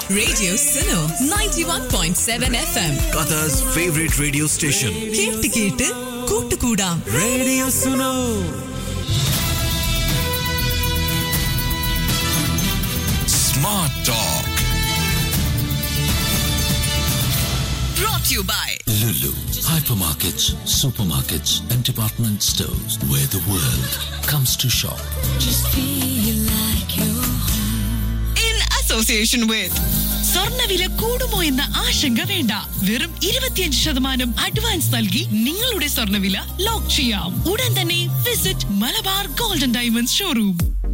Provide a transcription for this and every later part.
Radio Suno 91.7 FM. Qatar's favorite radio station. കേട്ട് കേട്ട് കൂട്ടുകൂടാം Radio Suno. Smart Talk. brought to you by Lulu, hypermarkets, supermarkets, and department stores where the world comes to shop. in association with സ്വർണ്ണവില കൂടുമോ എന്ന ആശങ്ക വേണ്ട വെറും ഇരുപത്തിയഞ്ച് ശതമാനം അഡ്വാൻസ് നൽകി നിങ്ങളുടെ സ്വർണ്ണവില ലോക്ക് ചെയ്യാം ഉടൻ തന്നെ visit Malabar gold and diamonds showroom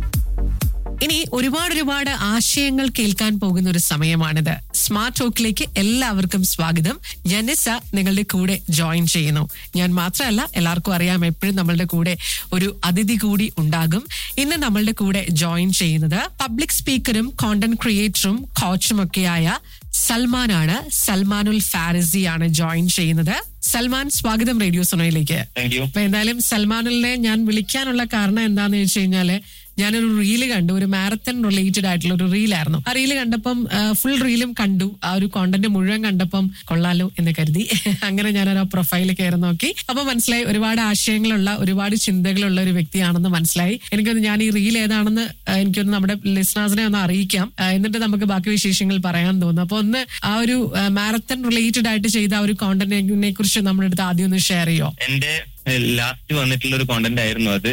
ഇനി ഒരുപാട് ഒരുപാട് ആശയങ്ങൾ കേൾക്കാൻ പോകുന്ന ഒരു സമയമാണിത് സ്മാർട്ട് ടോക്കിലേക്ക് എല്ലാവർക്കും സ്വാഗതം ജനസ നിങ്ങളുടെ കൂടെ ജോയിൻ ചെയ്യുന്നു ഞാൻ മാത്രമല്ല എല്ലാവർക്കും അറിയാം എപ്പോഴും നമ്മളുടെ കൂടെ ഒരു അതിഥി കൂടി ഉണ്ടാകും ഇന്ന് നമ്മളുടെ കൂടെ ജോയിൻ ചെയ്യുന്നത് പബ്ലിക് സ്പീക്കറും കോണ്ടന്റ് ക്രിയേറ്ററും കോച്ചും ഒക്കെയായ സൽമാനാണ് സൽമാനുൽ ഫാരിസിയാണ് ജോയിൻ ചെയ്യുന്നത് സൽമാൻ സ്വാഗതം റേഡിയോ സുനയിലേക്ക് താങ്ക് യു അപ്പൊ എന്തായാലും സൽമാനിലെ ഞാൻ വിളിക്കാനുള്ള കാരണം എന്താന്ന് വെച്ച് കഴിഞ്ഞാല് ഞാനൊരു റീല് കണ്ടു ഒരു മാരത്തൺ റിലേറ്റഡ് ആയിട്ടുള്ള ഒരു റീലായിരുന്നു ആ റീല് കണ്ടപ്പം ഫുൾ റീലും കണ്ടു ആ ഒരു കോണ്ടന്റ് മുഴുവൻ കണ്ടപ്പം കൊള്ളാലോ എന്ന് കരുതി അങ്ങനെ ഞാൻ ആ പ്രൊഫൈൽ കയറി നോക്കി അപ്പൊ മനസ്സിലായി ഒരുപാട് ആശയങ്ങളുള്ള ഒരുപാട് ചിന്തകളുള്ള ഒരു വ്യക്തിയാണെന്ന് മനസ്സിലായി എനിക്കൊന്ന് ഞാൻ ഈ റീൽ ഏതാണെന്ന് ആ, എനിക്കൊന്ന് നമ്മുടെ ലിസ്ണേഴ്സിനെ ഒന്ന് അറിയിക്കാം ആ, എന്നിട്ട് നമുക്ക് ബാക്കി വിശേഷങ്ങൾ പറയാൻ തോന്നുന്നു അപ്പൊ ഒന്ന് ആ ഒരു മാരത്തൺ റിലേറ്റഡ് ആയിട്ട് ചെയ്ത ആ ഒരു കോണ്ടന്റിനെ കുറിച്ച് നമ്മുടെ അടുത്ത് ആദ്യം ഒന്ന് ഷെയർ ചെയ്യോ എന്റെ ലാസ്റ്റ് വന്നിട്ടുള്ള ഒരു കോണ്ടന്റ് ആയിരുന്നു അത്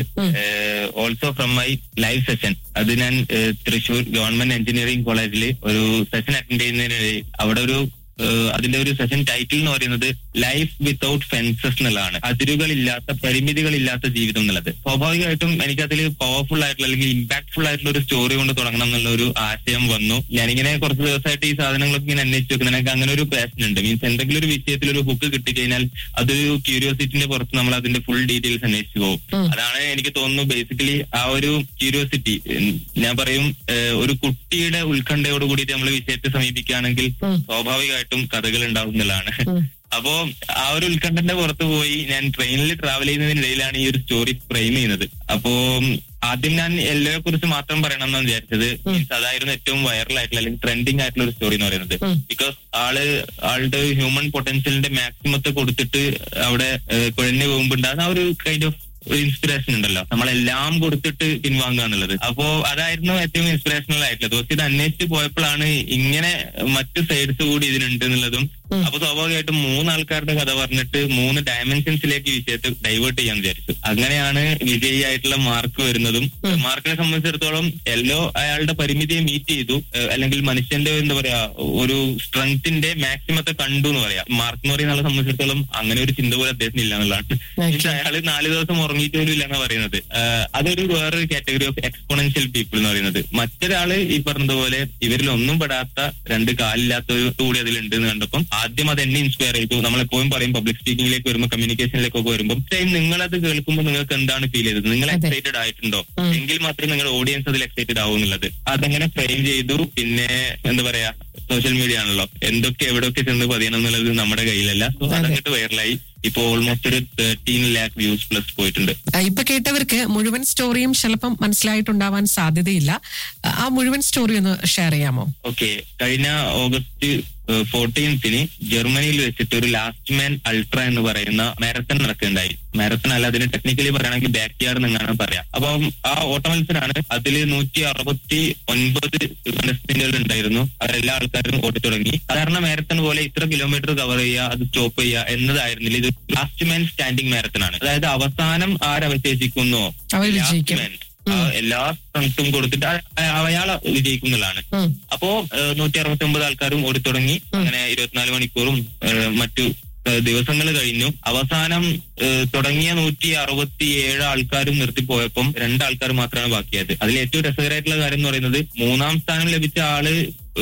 also from my live session അത് ഞാൻ ഏഹ്, തൃശൂർ ഗവൺമെന്റ് എഞ്ചിനീയറിംഗ് കോളേജിൽ ഒരു സെഷൻ അറ്റൻഡ് ചെയ്യുന്നതിനിടയിൽ അവിടെ ഒരു ഏഹ്, അതിന്റെ ഒരു സെഷൻ ടൈറ്റിൽ എന്ന് പറയുന്നത് ലൈഫ് വിത്തൗട്ട് ഫെൻസസ് എന്നുള്ളതാണ് അതിരുകളില്ലാത്ത പരിമിതികളില്ലാത്ത ജീവിതം എന്നുള്ളത് സ്വാഭാവികമായിട്ടും എനിക്കതിൽ പവർഫുൾ ആയിട്ടുള്ള അല്ലെങ്കിൽ ഇമ്പാക്ട്ഫുൾ ആയിട്ടുള്ള ഒരു സ്റ്റോറി കൊണ്ട് തുടങ്ങണം എന്നുള്ള ഒരു ആശയം വന്നു ഞാനിങ്ങനെ കുറച്ച് ദിവസമായിട്ട് ഈ സാധനങ്ങളൊക്കെ ഇങ്ങനെ അന്വേഷിച്ച് വെക്കുന്നത് എനിക്ക് അങ്ങനെ ഒരു പാഷൻ ഉണ്ട് മീൻസ് എന്തെങ്കിലും ഒരു വിഷയത്തിൽ ഒരു ബുക്ക് കിട്ടിക്കഴിഞ്ഞാൽ അതൊരു ക്യൂരിയോസിറ്റിന്റെ പുറത്ത് നമ്മൾ അതിന്റെ ഫുൾ ഡീറ്റെയിൽസ് അന്വേഷിച്ച് പോകും അതാണ് എനിക്ക് തോന്നുന്നു ബേസിക്കലി ആ ഒരു ക്യൂരിയോസിറ്റി ഞാൻ പറയും ഏഹ്, ഒരു കുട്ടിയുടെ ഉത്കണ്ഠയോട് കൂടിയിട്ട് നമ്മൾ വിഷയത്തെ സമീപിക്കുകയാണെങ്കിൽ സ്വാഭാവികമായിട്ടും കഥകൾ ഉണ്ടാവും എന്നുള്ളതാണ് അപ്പോ ആ ഒരു ഉത്കണ്ഠന്റെ പുറത്ത് പോയി ഞാൻ ട്രെയിനിൽ ട്രാവൽ ചെയ്യുന്നതിനിടയിലാണ് ഈ ഒരു സ്റ്റോറി ഫ്രെയിം ചെയ്യുന്നത് അപ്പോ ആദ്യം ഞാൻ എല്ലോയെ കുറിച്ച് മാത്രം പറയണം എന്നാണ് വിചാരിച്ചത് മീൻസ് അതായിരുന്നു ഏറ്റവും വൈറൽ ആയിട്ടുള്ള അല്ലെങ്കിൽ ട്രെൻഡിങ് ആയിട്ടുള്ള ഒരു സ്റ്റോറി എന്ന് പറയുന്നത് ബിക്കോസ് ആള് ആളുടെ ഹ്യൂമൻ പൊട്ടൻഷ്യലിന്റെ മാക്സിമത്തെ കൊടുത്തിട്ട് അവിടെ ഏഹ്, കുഴഞ്ഞു പോകുമ്പോൾ ഉണ്ടാകുന്ന ആ ഒരു കൈൻഡ് ഓഫ് ഒരു ഇൻസ്പിറേഷൻ ഉണ്ടല്ലോ നമ്മളെല്ലാം കൊടുത്തിട്ട് പിൻവാങ്ങുക എന്നുള്ളത് അപ്പോ അതായിരുന്നു ഏറ്റവും ഇൻസ്പിറേഷണൽ ആയിട്ടുള്ളത് പക്ഷെ ഇത് അന്വേഷിച്ച് പോയപ്പോഴാണ് ഇങ്ങനെ മറ്റു സൈഡ്സ് കൂടി ഇതിനുണ്ട് എന്നുള്ളതും അപ്പൊ സ്വാഭാവികമായിട്ടും മൂന്ന് ആൾക്കാരുടെ കഥ പറഞ്ഞിട്ട് മൂന്ന് ഡയമെൻഷൻസിലേക്ക് വിഷയത്തെ ഡൈവേർട്ട് ചെയ്യാൻ വിചാരിച്ചു അങ്ങനെയാണ് വിജയിയായിട്ടുള്ള മാർക്ക് വരുന്നതും മാർക്കിനെ സംബന്ധിച്ചിടത്തോളം എല്ലോ അയാളുടെ പരിമിതിയെ മീറ്റ് ചെയ്തു ഏഹ് അല്ലെങ്കിൽ മനുഷ്യന്റെ എന്താ പറയാ ഒരു സ്ട്രെങ്ത്തിന്റെ മാക്സിമത്തെ കണ്ടു എന്ന് പറയാം മാർക്ക് എന്ന് പറയുന്ന ആളെ സംബന്ധിച്ചിടത്തോളം അങ്ങനെ ഒരു ചിന്ത പോലും അദ്ദേഹത്തിന് ഇല്ല എന്നുള്ളതാണ് Means അയാള് നാല് ദിവസം ഉറങ്ങിയിട്ട് പോലും ഇല്ല എന്നാ പറയുന്നത് ആഹ് അതൊരു വേറൊരു കാറ്റഗറി ഓഫ് എക്സ്പോണൻഷ്യൽ പീപ്പിൾ എന്ന് പറയുന്നത് മറ്റൊരാള് ഈ പറഞ്ഞതുപോലെ ഇവരിൽ ഒന്നും പെടാത്ത രണ്ട് കാലില്ലാത്തവർ കൂടി അതിലുണ്ട് എന്ന് കണ്ടപ്പം ആദ്യം അത് എന്നെ ഇൻസ്പയർ ചെയ്തു നമ്മൾ എപ്പോഴും പറയും പബ്ലിക് സ്പീക്കിംഗിലേക്ക് വരുമ്പോൾ കമ്മ്യൂണിക്കേഷനിലേക്കൊക്കെ വരുമ്പോൾ ടൈം നിങ്ങളത് കേൾക്കുമ്പോൾ നിങ്ങൾക്ക് എന്താണ് ഫീൽ ചെയ്തത് നിങ്ങൾ എക്സൈറ്റഡ് ആയിട്ടുണ്ടോ എങ്കിൽ മാത്രമേ നിങ്ങളുടെ ഓഡിയൻസ് അതിൽ എക്സൈറ്റഡ് ആവൂ എന്നുള്ളത് അതങ്ങനെ ഫ്രെയിം ചെയ്തു പിന്നെ എന്താ പറയാ സോഷ്യൽ മീഡിയ ആണല്ലോ എന്തൊക്കെ എവിടെയൊക്കെ ചെന്ന് പതിയണം എന്നുള്ളത് നമ്മുടെ കയ്യിലല്ല സോ അതങ്ങോട്ട് വൈറലായി ഇപ്പൊ ഓൾമോസ്റ്റ് ഒരു തേർട്ടീൻ ലാക്ക് വ്യൂസ് പ്ലസ് പോയിട്ടുണ്ട് ആ, ഇപ്പൊ കേട്ടവർക്ക് മുഴുവൻ സ്റ്റോറിയും ചിലപ്പം മനസ്സിലായിട്ടുണ്ടാവാൻ സാധ്യതയില്ല ആ, ആ മുഴുവൻ സ്റ്റോറി ഒന്ന് ഷെയർ ചെയ്യാമോ ഓക്കെ കഴിഞ്ഞ ഓഗസ്റ്റ് ഫോർട്ടീൻത്തിന് ജർമ്മനിയിൽ വെച്ചിട്ട് ഒരു ലാസ്റ്റ് മാൻ അൾട്ര എന്ന് പറയുന്ന മാരത്തൺ നടക്കുകയുണ്ടായി മാരത്തൺ അല്ല അതിന് ടെക്നിക്കലി പറയുകയാണെങ്കിൽ ബാക്ക് യാർഡ് എന്നാണ് പറയാം അപ്പം ആ ഓട്ട മത്സരമാണ് അതിൽ നൂറ്റി അറുപത്തി ഒൻപത് കണ്ടസ്റ്റന്റുകൾ ഉണ്ടായിരുന്നു അവരെല്ലാ ആൾക്കാരും ഓടി തുടങ്ങി സാധാരണ മാരത്തൺ പോലെ ഇത്ര കിലോമീറ്റർ കവർ ചെയ്യുക അത് സ്റ്റോപ്പ് ചെയ്യുക എന്നതായിരുന്നില്ല ഇത് ലാസ്റ്റ് മാൻ സ്റ്റാൻഡിംഗ് മാരത്തൺ ആണ് അതായത് അവസാനം ആരവശേഷിക്കുന്നോ അവർ last വിജയിക്കും. man. ആ, എല്ലാ സ്ട്രെങ്ത്തും കൊടുത്തിട്ട് അ- അയാൾ വിജയിക്കും എന്നുള്ളതാണ് ഉം. അപ്പോ നൂറ്റി അറുപത്തി ഒമ്പത് ആൾക്കാരും ഓടി തുടങ്ങി അങ്ങനെ ഇരുപത്തിനാല് മണിക്കൂറും ഏഹ്, മറ്റു ദിവസങ്ങൾ കഴിഞ്ഞു അവസാനം ഏഹ്, തുടങ്ങിയ നൂറ്റി അറുപത്തി ഏഴ് ആൾക്കാരും നിർത്തിപ്പോയപ്പം രണ്ടാൾക്കാർ മാത്രമാണ് ബാക്കിയായത് അതിൽ ഏറ്റവും രസകരമായിട്ടുള്ള കാര്യം എന്ന് പറയുന്നത് മൂന്നാം സ്ഥാനം ലഭിച്ച ആള്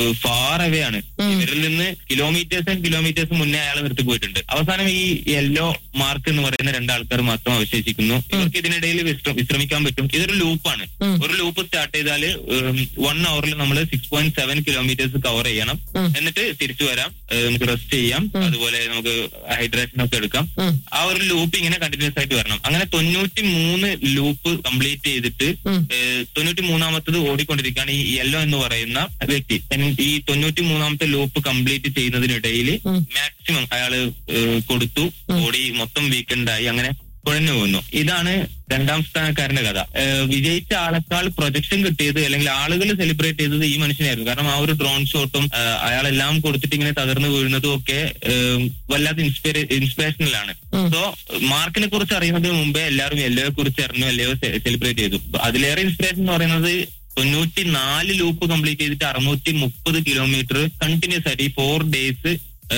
ഫാർ അവേ ആണ് ഇവരിൽ നിന്ന് കിലോമീറ്റേഴ്സ് ആൻഡ് കിലോമീറ്റേഴ്സ് മുന്നേ അയാൾ നിർത്തിപ്പോയിട്ടുണ്ട് അവസാനം ഈ യെല്ലോ മാർക്ക് എന്ന് പറയുന്ന രണ്ടാൾക്കാർ മാത്രം അവശേഷിക്കുന്നു ഇവർക്ക് ഇതിനിടയിൽ വിശ്ര- വിശ്രമിക്കാൻ പറ്റും ഇതൊരു ലൂപ്പാണ് ഒരു ലൂപ്പ് സ്റ്റാർട്ട് ചെയ്താൽ വൺ അവറിൽ നമ്മൾ six point seven kilometres cover ചെയ്യണം എന്നിട്ട് തിരിച്ചു വരാം ഏഹ് നമുക്ക് റെസ്റ്റ് ചെയ്യാം അതുപോലെ നമുക്ക് ഹൈഡ്രേഷൻ ഒക്കെ എടുക്കാം ആ ഒരു ലൂപ്പ് ലൂപ്പ് ഇങ്ങനെ കണ്ടിന്യൂസ് ആയിട്ട് വരണം അങ്ങനെ തൊണ്ണൂറ്റി മൂന്ന് ലൂപ്പ് കംപ്ലീറ്റ് ചെയ്തിട്ട് ഏഹ്, തൊണ്ണൂറ്റി മൂന്നാമത്തത് ഓടിക്കൊണ്ടിരിക്കുകയാണ് ഈ യെല്ലോ എന്ന് പറയുന്ന വ്യക്തി And ഈ തൊണ്ണൂറ്റി മൂന്നാമത്തെ ലൂപ്പ് കംപ്ലീറ്റ് ചെയ്യുന്നതിനിടയിൽ മാക്സിമം അയാള് ഏഹ്, കൊടുത്തു ഓടി മൊത്തം വീക്കെൻഡ് ആയി അങ്ങനെ കുഴഞ്ഞു പോകുന്നു ഇതാണ് രണ്ടാം സ്ഥാനക്കാരന്റെ കഥ ഏഹ്, വിജയിച്ച ആളെക്കാൾ പ്രൊജക്ഷൻ കിട്ടിയത് അല്ലെങ്കിൽ ആളുകൾ സെലിബ്രേറ്റ് ചെയ്തത് ഈ മനുഷ്യനായിരുന്നു കാരണം ആ ഒരു ഡ്രോൺ ഷോട്ടും ഏഹ്, അയാളെല്ലാം കൊടുത്തിട്ട് ഇങ്ങനെ തകർന്നു വീഴുന്നതും ഒക്കെ ഏഹ്, വല്ലാത്ത ഇൻസ്പിറേ ഇൻസ്പിറേഷനിലാണ് സോ മാർക്കിനെ കുറിച്ച് അറിയുന്നതിന് മുമ്പേ എല്ലാവരും യെല്ലോയെ കുറിച്ച് അറിഞ്ഞു യെല്ലോ സെലിബ്രേറ്റ് ചെയ്തു അതിലേറെ ഇൻസ്പിറേഷൻ എന്ന് പറയുന്നത് തൊണ്ണൂറ്റി നാല് ലൂപ്പ് കംപ്ലീറ്റ് ചെയ്തിട്ട് അറുന്നൂറ്റി മുപ്പത് കിലോമീറ്റർ കണ്ടിന്യൂസ് ആയിട്ട് ഈ ഫോർ ഡേയ്സ്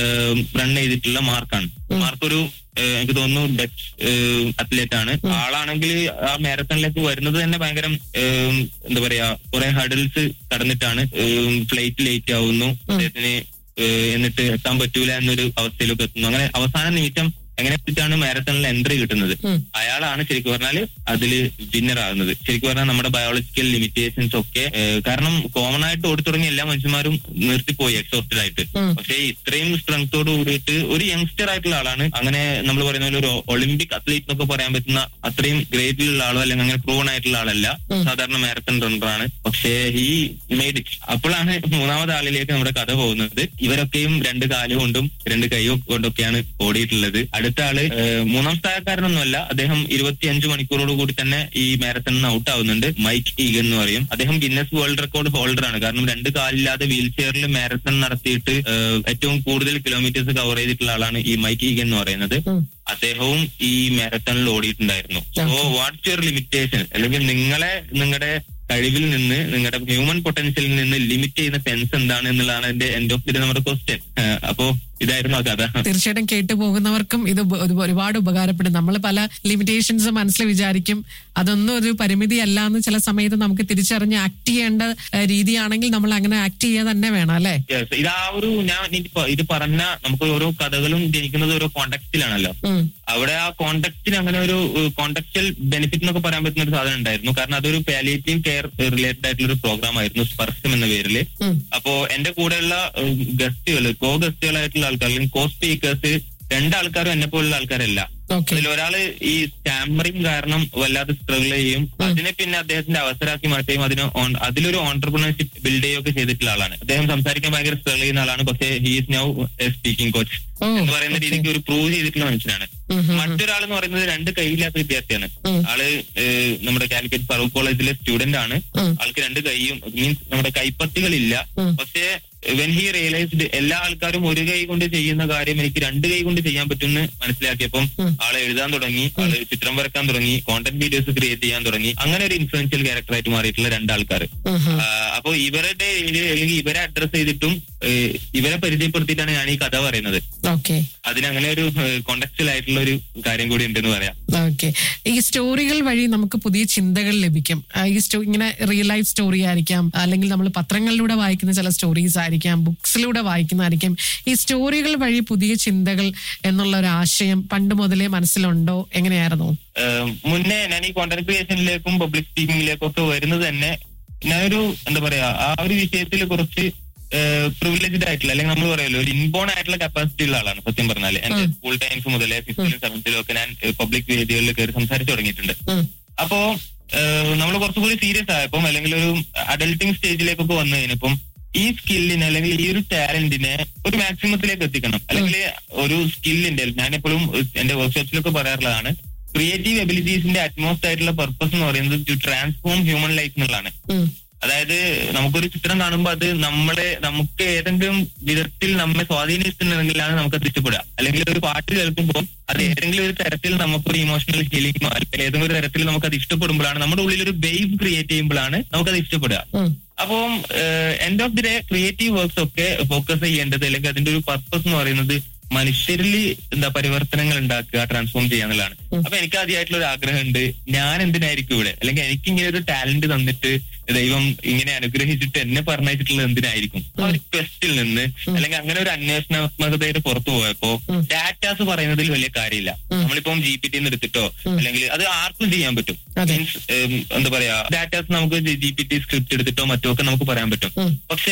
റൺ ചെയ്തിട്ടുള്ള മാർക്കാണ് മാർക്ക് ഒരു ഏഹ്, എനിക്ക് തോന്നുന്നു ഡച്ച് അത്ലറ്റ് ആണ് ആളാണെങ്കിൽ ആ മാരത്തണിലേക്ക് വരുന്നത് തന്നെ ഭയങ്കര ഏഹ്, എന്താ പറയാ കുറെ ഹഡിൽസ് കടന്നിട്ടാണ് ഫ്ലൈറ്റ് ലേറ്റ് ആവുന്നു അദ്ദേഹത്തിന് ഏഹ്, എന്നിട്ട് എത്താൻ പറ്റൂല എന്നൊരു അവസ്ഥയിലേക്ക് എത്തുന്നു അങ്ങനെ അവസാന നിമിഷം എങ്ങനെ എത്തിയിട്ടാണ് മാരത്തണിൽ എൻട്രി കിട്ടുന്നത് അയാളാണ് ശരിക്കും പറഞ്ഞാല് അതില് വിന്നർ ആകുന്നത് ശരിക്കും പറഞ്ഞാൽ നമ്മുടെ ബയോളജിക്കൽ ലിമിറ്റേഷൻസ് ഒക്കെ ഏഹ്, കാരണം കോമൺ ആയിട്ട് ഓടി തുടങ്ങിയ എല്ലാ മനുഷ്യന്മാരും നിർത്തിപ്പോയി എക്സോസ്റ്റഡ് ആയിട്ട് പക്ഷേ ഇത്രയും സ്ട്രെങ്തോട് കൂടിയിട്ട് ഒരു യങ്സ്റ്റർ ആയിട്ടുള്ള ആളാണ് അങ്ങനെ നമ്മൾ പറയുന്ന പോലെ ഒരു ഒളിമ്പിക് അത്ലീറ്റ് എന്നൊക്കെ പറയാൻ പറ്റുന്ന അത്രയും ഗ്രേറ്റിലുള്ള ആളോ അല്ലെങ്കിൽ അങ്ങനെ പ്രൂവൺ ആയിട്ടുള്ള ആളല്ല സാധാരണ മാരത്തൺ റണ്ണറാണ് പക്ഷേ ഈ മെയ്ഡ് ഇറ്റ് അപ്പോഴാണ് മൂന്നാമത് ആളിലേക്ക് നമ്മുടെ കഥ പോകുന്നത് ഇവരൊക്കെയും രണ്ട് കാല് കൊണ്ടും രണ്ട് കൈ കൊണ്ടൊക്കെയാണ് ഓടിയിട്ടുള്ളത് അടുത്ത ആള് ഏഹ്, മൂന്നാം സ്ഥാനക്കാരനൊന്നുമല്ല അദ്ദേഹം ഇരുപത്തിയഞ്ച് മണിക്കൂറോട് കൂടി തന്നെ ഈ മാരത്തണിന് ഔട്ട് ആവുന്നുണ്ട് മൈക്ക് ഈഗൻ എന്ന് പറയും അദ്ദേഹം ഗിന്നസ് വേൾഡ് റെക്കോർഡ് ഹോൾഡർ ആണ് കാരണം രണ്ട് കാലില്ലാതെ വീൽ ചെയറിൽ മാരത്തൺ നടത്തിയിട്ട് ഏഹ്, ഏറ്റവും കൂടുതൽ കിലോമീറ്റേഴ്സ് കവർ ചെയ്തിട്ടുള്ള ആളാണ് ഈ മൈക്ക് ഈഗൻ എന്ന് പറയുന്നത് അദ്ദേഹവും ഈ മാരത്തണിൽ ഓടിയിട്ടുണ്ടായിരുന്നു സോ വാട്ട്സ് യുവർ ലിമിറ്റേഷൻ അല്ലെങ്കിൽ നിങ്ങളെ നിങ്ങളുടെ കഴിവിൽ നിന്ന് നിങ്ങളുടെ ഹ്യൂമൻ പൊട്ടൻഷ്യലിൽ നിന്ന് ലിമിറ്റ് ചെയ്യുന്ന സെൻസ് എന്താണ് എന്നുള്ളതാണ് എന്റെ എൻഡ് ഓഫ് ദി നമ്മുടെ ക്വസ്റ്റ്യൻ അപ്പോ ഇതായിരുന്നു ആ കഥ തീർച്ചയായിട്ടും കേട്ടു പോകുന്നവർക്കും ഇത് ഉപ- ഇത് ഒരുപാട് ഉപകാരപ്പെടും നമ്മൾ പല ലിമിറ്റേഷൻസ് മനസ്സിൽ വിചാരിക്കും അതൊന്നും ഒരു പരിമിതി അല്ല എന്ന് ചില സമയത്ത് നമുക്ക് തിരിച്ചറിഞ്ഞ് ആക്ട് ചെയ്യേണ്ട ഏഹ്, രീതിയാണെങ്കിൽ നമ്മൾ അങ്ങനെ ആക്ട് ചെയ്യാൻ തന്നെ വേണം അല്ലെ Yes, ഇത് ആ ഒരു ഞാൻ ഇനിയിപ്പോ ഇത് പറഞ്ഞ നമുക്ക് ഓരോ കഥകളും ജനിക്കുന്നത് ഓരോ കോണ്ടക്സ്റ്റിലാണല്ലോ അവിടെ ആ കോണ്ടക്സ്റ്റിൽ അങ്ങനെ ഒരു കോണ്ടക്സ്റ്റൽ ബെനിഫിറ്റ് എന്നൊക്കെ പറയാൻ പറ്റുന്ന ഒരു സാധനം ഉണ്ടായിരുന്നു കാരണം അതൊരു പാലിയേറ്റീവ് കെയർ റിലേറ്റഡ് ആയിട്ടുള്ള ഒരു പ്രോഗ്രാം ആയിരുന്നു സ്പർശം എന്ന പേരില് അപ്പോ എന്റെ കൂടെയുള്ള ഗസ്റ്റുകൾ കോ ഗസ്റ്റുകളായിട്ടുള്ള ആൾക്കാർ അല്ലെങ്കിൽ കോ സ്പീക്കേഴ്സ് രണ്ടാൾക്കാരും എന്നെ പോലുള്ള ആൾക്കാരല്ല ഓക്കെ അതിൽ ഒരാള് ഈ സ്റ്റാമറിങ് കാരണം വല്ലാതെ സ്ട്രഗിൾ ചെയ്യും അതിനെ പിന്നെ അദ്ദേഹത്തിന്റെ അവസരമാക്കി മാറ്റുകയും അതിന് on- അതിലൊരു ഓണ്ടർപ്രണർഷിപ്പ് ബിൽഡ് ചെയ്യുകയൊക്കെ ചെയ്തിട്ടുള്ള ആളാണ് അദ്ദേഹം സംസാരിക്കാൻ ഭയങ്കര സ്ട്രഗിൾ ചെയ്യുന്ന ആളാണ് പക്ഷേ ഹീസ് നൗ സ്പീക്കിംഗ് കോച്ച് ഓ, എന്ന് പറയുന്ന okay. രീതിക്ക് ഒരു പ്രൂവ് ചെയ്തിട്ടുള്ള മനുഷ്യനാണ് മറ്റൊരാൾ എന്ന് പറയുന്നത് രണ്ട് കൈയില്ലാത്ത വിദ്യാർത്ഥിയാണ് ആള് ഏഹ്, നമ്മുടെ കാലിക്കറ്റ് ഫറൂഖ് കോളേജിലെ സ്റ്റുഡന്റ് ആണ് ആൾക്ക് രണ്ട് കൈയും മീൻസ് നമ്മുടെ കൈപ്പത്തികളില്ല പക്ഷേ വെൻ ഹി റിയലൈസ്ഡ് എല്ലാ ആൾക്കാരും ഒരു കൈ കൊണ്ട് ചെയ്യുന്ന കാര്യം എനിക്ക് രണ്ട് കൈ കൊണ്ട് ചെയ്യാൻ പറ്റുമെന്ന് മനസ്സിലാക്കിയപ്പം ആളെ എഴുതാൻ തുടങ്ങി ആള് ചിത്രം വരക്കാൻ തുടങ്ങി കോണ്ടന്റ് വീഡിയോസ് ക്രിയേറ്റ് ചെയ്യാൻ തുടങ്ങി അങ്ങനെ ഒരു ഇൻഫ്ലുവൻഷ്യൽ ക്യാരക്ടറായിട്ട് മാറിയിട്ടുള്ള രണ്ടാൾക്കാർ അപ്പൊ ഇവരുടെ ഇതില് അല്ലെങ്കിൽ ഇവരെ അഡ്രസ് ചെയ്തിട്ടും ഏഹ്, ഇവരെ പരിചയപ്പെടുത്തിയിട്ടാണ് ഞാൻ ഈ കഥ പറയുന്നത് ഓക്കെ അതിനങ്ങനെ ഒരു കോണ്ടക്സ്റ്റൽ ആയിട്ടുള്ള ഒരു കാര്യം കൂടി ഉണ്ടെന്ന് പറയാം ഓക്കെ ഈ സ്റ്റോറികൾ വഴി നമുക്ക് പുതിയ ചിന്തകൾ ലഭിക്കും ആ, ഈ സ്റ്റോ ഇങ്ങനെ റിയൽ ലൈഫ് സ്റ്റോറി ആയിരിക്കാം അല്ലെങ്കിൽ നമ്മൾ പത്രങ്ങളിലൂടെ വായിക്കുന്ന ചില സ്റ്റോറീസ് ആയിരിക്കാം ബുക്സിലൂടെ വായിക്കുന്നതായിരിക്കും ഈ സ്റ്റോറികൾ വഴി പുതിയ ചിന്തകൾ എന്നുള്ള ഒരു ആശയം പണ്ട് മുതലേ മനസ്സിലുണ്ടോ എങ്ങനെയായിരുന്നു ഏഹ് മുന്നേ ഞാൻ ഈ കോണ്ടന്റ് ക്രിയേഷനിലേക്കും പബ്ലിക് സ്പീക്കിംഗിലേക്കും ഒക്കെ വരുന്നത് തന്നെ ഞാനൊരു എന്താ പറയാ ആ ഒരു വിഷയത്തിൽ കുറച്ച് പ്രിവിലേജ്ഡ് ആയിട്ടുള്ള അല്ലെങ്കിൽ നമ്മൾ പറയുമല്ലോ ഒരു ഇൻബോൺ ആയിട്ടുള്ള കപ്പാസിറ്റി ഉള്ള ആളാണ് സത്യം പറഞ്ഞാല് എന്റെ സ്കൂൾ ടൈംസ് മുതലേ ഫിഫ്ത്തിലും സെവൻത്തിലും ഒക്കെ ഞാൻ പബ്ലിക് വേദികളിൽ കയറി സംസാരിച്ചു തുടങ്ങിയിട്ടുണ്ട് അപ്പോ നമ്മൾ കുറച്ചുകൂടി സീരിയസ് ആയപ്പം അല്ലെങ്കിൽ ഒരു അഡൽട്ടിങ് സ്റ്റേജിലേക്കൊക്കെ വന്നു കഴിഞ്ഞപ്പം ഈ സ്കില്ലിനെ അല്ലെങ്കിൽ ഈ ഒരു ടാലന്റിനെ ഒരു മാക്സിമത്തിലേക്ക് എത്തിക്കണം അല്ലെങ്കിൽ ഒരു സ്കില്ലിന്റെ ഞാൻ എപ്പോഴും എന്റെ വർക്ക്ഷോപ്സിലൊക്കെ പറയാറുള്ളതാണ് ക്രിയേറ്റീവ് എബിലിറ്റീസിന്റെ അറ്റ്മോസ്റ്റ് ആയിട്ടുള്ള പർപ്പസ് എന്ന് പറയുന്നത് ടു ട്രാൻസ്ഫോം ഹ്യൂമൻ ലൈഫ് എന്നുള്ളതാണ് അതായത് നമുക്കൊരു ചിത്രം കാണുമ്പോൾ അത് നമ്മളെ നമുക്ക് ഏതെങ്കിലും വിധത്തിൽ നമ്മെ സ്വാധീനിക്കുന്നുണ്ടെങ്കിലാണ് നമുക്ക് അത് ഇഷ്ടപ്പെടുക അല്ലെങ്കിൽ ഒരു പാട്ട് കേൾക്കുമ്പോൾ അത് ഏതെങ്കിലും ഒരു തരത്തിൽ നമുക്കൊരു ഇമോഷണൽ ഫീലിംഗോ അല്ലെങ്കിൽ ഏതെങ്കിലും ഒരു തരത്തിൽ നമുക്ക് അത് ഇഷ്ടപ്പെടുമ്പോഴാണ് നമ്മുടെ ഉള്ളിൽ ഒരു വേവ് ക്രിയേറ്റ് ചെയ്യുമ്പോഴാണ് നമുക്കത് ഇഷ്ടപ്പെടുക അപ്പം end of the day creative works ഒക്കെ ഫോക്കസ് ചെയ്യേണ്ടത് അല്ലെങ്കിൽ അതിന്റെ ഒരു പർപ്പസ് എന്ന് പറയുന്നത് മനുഷ്യരിൽ എന്താ പരിവർത്തനങ്ങൾ ഉണ്ടാക്കുക ട്രാൻസ്ഫോം ചെയ്യുക എന്നുള്ളതാണ് അപ്പൊ എനിക്ക് ആദ്യമായിട്ടുള്ള ഒരു ആഗ്രഹമുണ്ട് ഞാൻ എന്തിനായിരിക്കും ഇവിടെ അല്ലെങ്കിൽ എനിക്ക് ഇങ്ങനെ ഒരു ടാലന്റ് തന്നിട്ട് ദൈവം ഇങ്ങനെ അനുഗ്രഹിച്ചിട്ട് എന്നെ പറഞ്ഞിട്ടുള്ളത് എന്തിനായിരിക്കും ആ ഒരു ക്വസ്റ്റിൽ നിന്ന് അല്ലെങ്കിൽ അങ്ങനെ ഒരു അന്വേഷണാത്മകതയുടെ പുറത്തു പോയപ്പോ ഡാറ്റാസ് പറയുന്നതിൽ വലിയ കാര്യമില്ല നമ്മളിപ്പം ജി പി ടി എടുത്തിട്ടോ അല്ലെങ്കിൽ അത് ആർക്കും ചെയ്യാൻ പറ്റും അതെ. മീൻസ് എന്താ പറയാ ഡാറ്റാസ് നമുക്ക് ജി പി ടി സ്ക്രിപ്റ്റ് എടുത്തിട്ടോ മറ്റോ ഒക്കെ നമുക്ക് പറയാൻ പറ്റും പക്ഷേ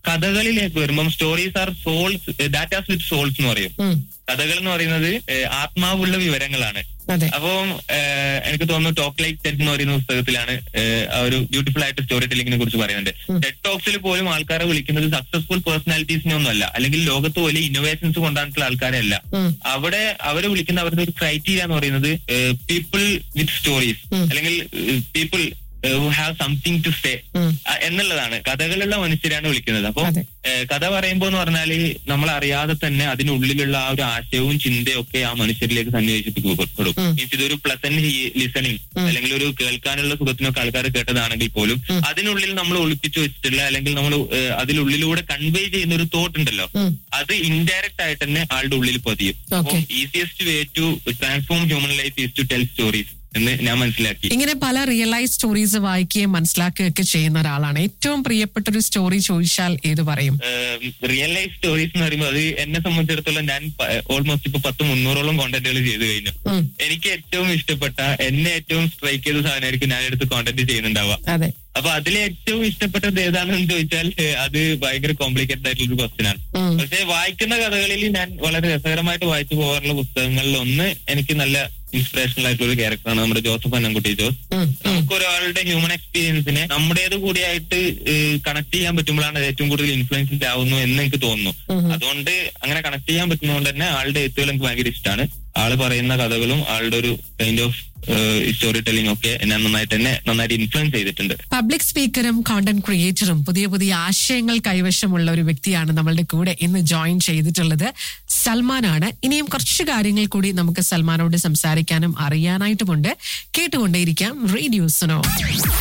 കഥകളിലേക്ക് വരുമ്പം stories are souls datas with souls എന്ന് പറയും ഉം. കഥകൾ എന്ന് പറയുന്നത് ഏഹ്, ആത്മാവുള്ള വിവരങ്ങളാണ് അതെ അപ്പം ഏഹ്, എനിക്ക് തോന്നുന്നു ടോക്ക് ലൈക്ക് ടെഡ് എന്ന് പറയുന്ന പുസ്തകത്തിലാണ് ഏഹ്, ആ ഒരു ബ്യൂട്ടിഫുൾ ആയിട്ട് സ്റ്റോറി ടെല്ലിങ്ങിനെ കുറിച്ച് പറയുന്നുണ്ട് ടെഡ് ടോക്സിൽ പോലും ആൾക്കാരെ വിളിക്കുന്നത് സക്സസ്ഫുൾ പേഴ്സണാലിറ്റീസിനെ ഒന്നുമല്ല അല്ലെങ്കിൽ ലോകത്ത് വലിയ ഇന്നോവേഷൻസ് കൊണ്ടായിട്ടുള്ള ആൾക്കാരെ അല്ല ഉം. അവിടെ അവരെ വിളിക്കുന്ന അവരുടെ ഒരു ക്രൈറ്റീരിയ എന്ന് പറയുന്നത് പീപ്പിൾ വിത്ത് സ്റ്റോറീസ് അല്ലെങ്കിൽ people who have something to say ഉം. എന്നുള്ളതാണ് കഥകളുള്ള മനുഷ്യരാണ് വിളിക്കുന്നത് അപ്പൊ അതെ. ഏഹ് കഥ പറയുമ്പോ എന്ന് പറഞ്ഞാല് നമ്മൾ അറിയാതെ തന്നെ അതിനുള്ളിലുള്ള ആ ഒരു ആശയവും ചിന്തയും ഒക്കെ ആ മനുഷ്യരിലേക്ക് സന്നിവേശിപ്പിക്കപ്പെടും മീൻസ് ഇതൊരു പ്ലസന്റ് ലിസണിങ് അല്ലെങ്കിൽ ഒരു കേൾക്കാനുള്ള സുഖത്തിനൊക്കെ ആൾക്കാർ കേട്ടതാണെങ്കിൽ പോലും അതിനുള്ളിൽ നമ്മൾ ഒളിപ്പിച്ചു വെച്ചിട്ടുള്ള അല്ലെങ്കിൽ നമ്മൾ അതിനുള്ളിലൂടെ കൺവേ ചെയ്യുന്ന ഒരു തോട്ട് ഉണ്ടല്ലോ അത് ഇൻഡയറക്റ്റ് ആയിട്ട് തന്നെ ആളുടെ ഉള്ളിൽ പതിയും Okay. Easiest way to transform human life is to tell stories എന്ന് ഞാൻ മനസ്സിലാക്കി ഇങ്ങനെ പല റിയൽ ലൈഫ് സ്റ്റോറീസ് വായിക്കുകയും മനസ്സിലാക്കുകയൊക്കെ ചെയ്യുന്ന ഒരാളാണ് ഏറ്റവും പ്രിയപ്പെട്ട ഒരു സ്റ്റോറി ചോദിച്ചാൽ ഏത് പറയും റിയൽ ലൈഫ് സ്റ്റോറീസ് എന്ന് പറയുമ്പോൾ അത് എന്നെ സംബന്ധിച്ചിടത്തോളം ഞാൻ ഓൾമോസ്റ്റ് ഇപ്പൊ പത്ത് മുന്നൂറോളം കോണ്ടന്റുകൾ ചെയ്തു കഴിഞ്ഞു ഉം. എനിക്ക് ഏറ്റവും ഇഷ്ടപ്പെട്ട എന്നെ ഏറ്റവും സ്ട്രൈക്ക് ചെയ്ത സാധനമായിരിക്കും ഞാൻ എടുത്ത് കോണ്ടന്റ് ചെയ്യുന്നുണ്ടാവുക അതെ അപ്പൊ അതിൽ ഏറ്റവും ഇഷ്ടപ്പെട്ടത് ഏതാണെന്ന് ചോദിച്ചാൽ ഏഹ്, അത് ഭയങ്കര കോംപ്ലിക്കേറ്റഡ് ആയിട്ടുള്ള ഒരു ക്വസ്റ്റ്യൻ ആണ് ഉം. പക്ഷെ വായിക്കുന്ന കഥകളിൽ ഞാൻ വളരെ രസകരമായിട്ട് വായിച്ചു പോകാറുള്ള പുസ്തകങ്ങളിൽ ഒന്ന് എനിക്ക് നല്ല ഇൻസ്പിറേഷണൽ ആയിട്ടുള്ള ഒരു ക്യാരക്ടറാണ് നമ്മുടെ ജോസഫ് അന്നൻകുട്ടി ജോസ് ഉം. നമുക്ക് ഒരാളുടെ ഹ്യൂമൻ എക്സ്പീരിയൻസിനെ നമ്മുടേത് കൂടിയായിട്ട് കണക്ട് ചെയ്യാൻ പറ്റുമ്പോഴാണ് അത് ഏറ്റവും കൂടുതൽ ഇൻഫ്ലുവൻസ് ആവുന്നു എന്ന് എനിക്ക് തോന്നുന്നു അതുകൊണ്ട് അങ്ങനെ കണക്ട് ചെയ്യാൻ പറ്റുന്നതുകൊണ്ട് തന്നെ ആളുടെ എഴുത്തുകൾ എനിക്ക് ഭയങ്കര ഇഷ്ടമാണ് ആള് പറയുന്ന കഥകളും ആളുടെ ഒരു കൈൻഡ് ഓഫ് സ്റ്റോറി ടെല്ലിംഗ് ഒക്കെ എന്നെ നന്നായിട്ട് തന്നെ നന്നായിട്ട് ഇൻഫ്ലുവൻസ് ചെയ്തിട്ടുണ്ട് പബ്ലിക് സ്പീക്കറും കോണ്ടന്റ് ക്രിയേറ്ററും പുതിയ പുതിയ ആശയങ്ങൾ കൈവശമുള്ള ഒരു വ്യക്തിയാണ് നമ്മളുടെ കൂടെ ഇന്ന് ജോയിൻ ചെയ്തിട്ടുള്ളത് സൽമാനാണ് ഇനിയും കുറച്ച് കാര്യങ്ങൾ കൂടി നമുക്ക് സൽമാനോട് സംസാരിക്കാനും അറിയാനായിട്ടുമുണ്ട് കേട്ടുകൊണ്ടേയിരിക്കാം റേഡിയോസിനോ